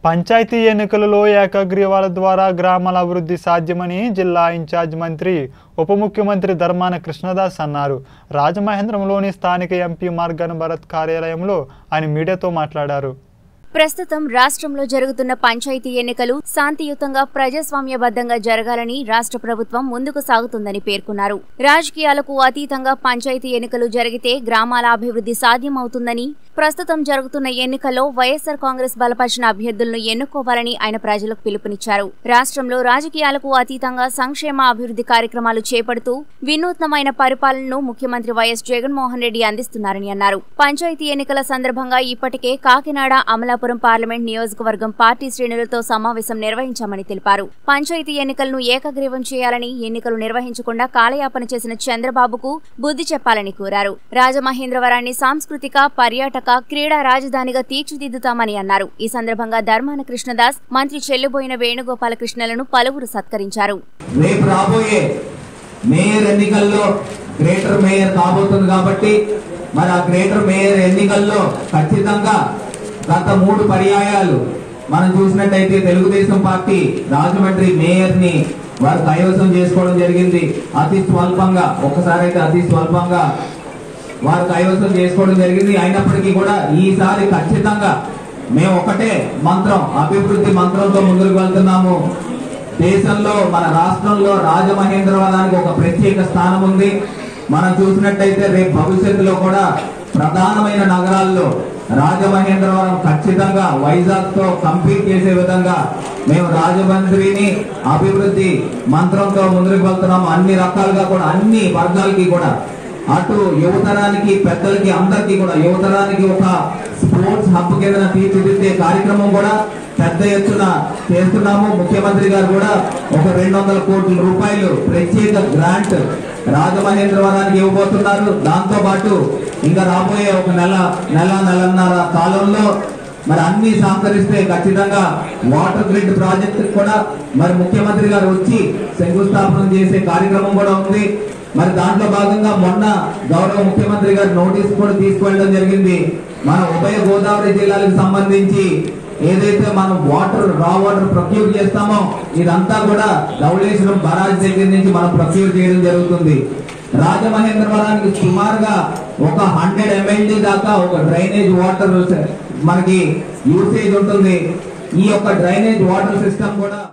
పంచాయతీ ఎన్నికలలో ఏకగ్రీవాల ద్వారా గ్రామాల అభివృద్ధి సాధ్యమని జిల్లా ఇన్ఛార్జ్ మంత్రి ఉప ముఖ్యమంత్రి ధర్మాన కృష్ణదాస్ అన్నారు రాజమహేంద్రంలోని స్థానిక ఎంపీ మార్గన్ భరత్ కార్యాలయంలో ఆయన మీడియాతో మాట్లాడారు ప్రస్తుతం రాష్ట్రంలో జరుగుతున్న పంచాయతీ ఎన్నికలు శాంతియుతంగా ప్రజాస్వామ్యబద్ధంగా జరగాలని రాష్ట్ర ప్రభుత్వం ముందుకు సాగుతుందని పేర్కొన్నారు రాజకీయాలకు అతీతంగా పంచాయతీ ఎన్నికలు జరిగితే గ్రామాల అభివృద్ధి సాధ్యమవుతుందని ప్రస్తుతం జరుగుతున్న ఎన్నికల్లో వైఎస్సార్ కాంగ్రెస్ బలపరిచిన అభ్యర్థులను ఎన్నుకోవాలని ఆయన ప్రజలకు పిలుపునిచ్చారు రాష్ట్రంలో రాజకీయాలకు అతీతంగా సంక్షేమ అభివృద్ధి కార్యక్రమాలు చేపడుతూ వినూత్నమైన పరిపాలనను ముఖ్యమంత్రి వైఎస్ జగన్మోహన్ రెడ్డి అందిస్తున్నారని అన్నారు పంచాయతీ ఎన్నికల సందర్భంగా ఇప్పటికే కాకినాడ అమలాపురం పార్లమెంట్ నియోజకవర్గం పార్టీ శ్రేణులతో సమావేశం నిర్వహించామని తెలిపారు పంచాయతీ ఎన్నికలను ఏకగ్రీవం చేయాలని ఎన్నికలు నిర్వహించకుండా కాలయాపన చేసిన చంద్రబాబుకు బుద్ధి చెప్పాలని కోరారు రాజమహేంద్రవరాన్ని సాంస్కృతిక పర్యాటక క్రీడా రాజధానిగా తీర్చిదిద్దుతామని అన్నారు ఈ సందర్భంగా ధర్మాన కృష్ణదాస్ మంత్రి చెల్లుబోయిన వేణుగోపాలకృష్ణలను పలువురు సత్కరించారు రేపు రాబోయే మేయర్ ఎన్నికల్లో గ్రేటర్ మేయర్ కాబోతుంది కాబట్టి మరి ఆ గ్రేటర్ మేయర్ ఎన్నికల్లో ఖచ్చితంగా గత మూడు పర్యాయాలు మనం చూసినట్టయితే తెలుగుదేశం పార్టీ రాజమండ్రి మేయర్ ని వారు కైవసం చేసుకోవడం జరిగింది అతి స్వల్పంగా ఒక్కసారి అయితే అతి స్వల్పంగా వారు కైవసం చేసుకోవడం జరిగింది అయినప్పటికీ కూడా ఈసారి ఖచ్చితంగా మేము ఒకటే మంత్రం అభివృద్ధి మంత్రంతో ముందుకు వెళ్తున్నాము దేశంలో మన రాష్ట్రంలో రాజమహేంద్రవరానికి ఒక ప్రత్యేక స్థానం ఉంది మనం చూసినట్టయితే రేపు భవిష్యత్తులో కూడా ప్రధానమైన నగరాల్లో రాజమహేంద్రవరం ఖచ్చితంగా వైజాగ్ తో కంపీట్ చేసే విధంగా మేము రాజమండ్రిని అభివృద్ధి మంత్రంతో ముందుకు వెళ్తున్నాము అన్ని రకాలుగా కూడా అన్ని వర్గాలకి కూడా అటు యువతరానికి పెద్దలకి అందరికీ కూడా యువతరానికి ఒక స్పోర్ట్స్ హబ్ కింద తీర్చిదిద్దే కార్యక్రమం కూడా పెద్ద ఎత్తున చేస్తున్నాము ముఖ్యమంత్రి గారు కూడా ఒక రెండు వందల కోట్ల రూపాయలు ప్రత్యేక గ్రాంట్ రాజమహేంద్రవరానికి ఇవ్వబోతున్నారు దాంతో పాటు ఇంకా రాబోయే ఒక నెల నెల నెలన్నర కాలంలో మరి అన్ని సహకరిస్తే ఖచ్చితంగా వాటర్ గ్రిడ్ ప్రాజెక్ట్ కూడా మరి ముఖ్యమంత్రి గారు వచ్చి శంకుస్థాపన చేసే కార్యక్రమం కూడా ఉంది మరి దాంట్లో భాగంగా మొన్న గౌరవ ముఖ్యమంత్రి గారు నోటీస్ కూడా తీసుకువెళ్ళడం జరిగింది మన ఉభయ గోదావరి జిల్లాలకు సంబంధించి ఏదైతే మనం వాటర్ రా వాటర్ ప్రొక్యూర్ చేస్తామో ఇదంతా కూడా ధవళేశ్వరం బరాజ్ దగ్గర నుంచి మనం ప్రొక్యూర్ చేయడం జరుగుతుంది రాజమహేంద్రవరానికి సుమారుగా ఒక హండ్రెడ్ ఎంఎల్డీ దాకా ఒక డ్రైనేజ్ వాటర్ మనకి యూసేజ్ ఉంటుంది ఈ యొక్క డ్రైనేజ్ వాటర్ సిస్టమ్ కూడా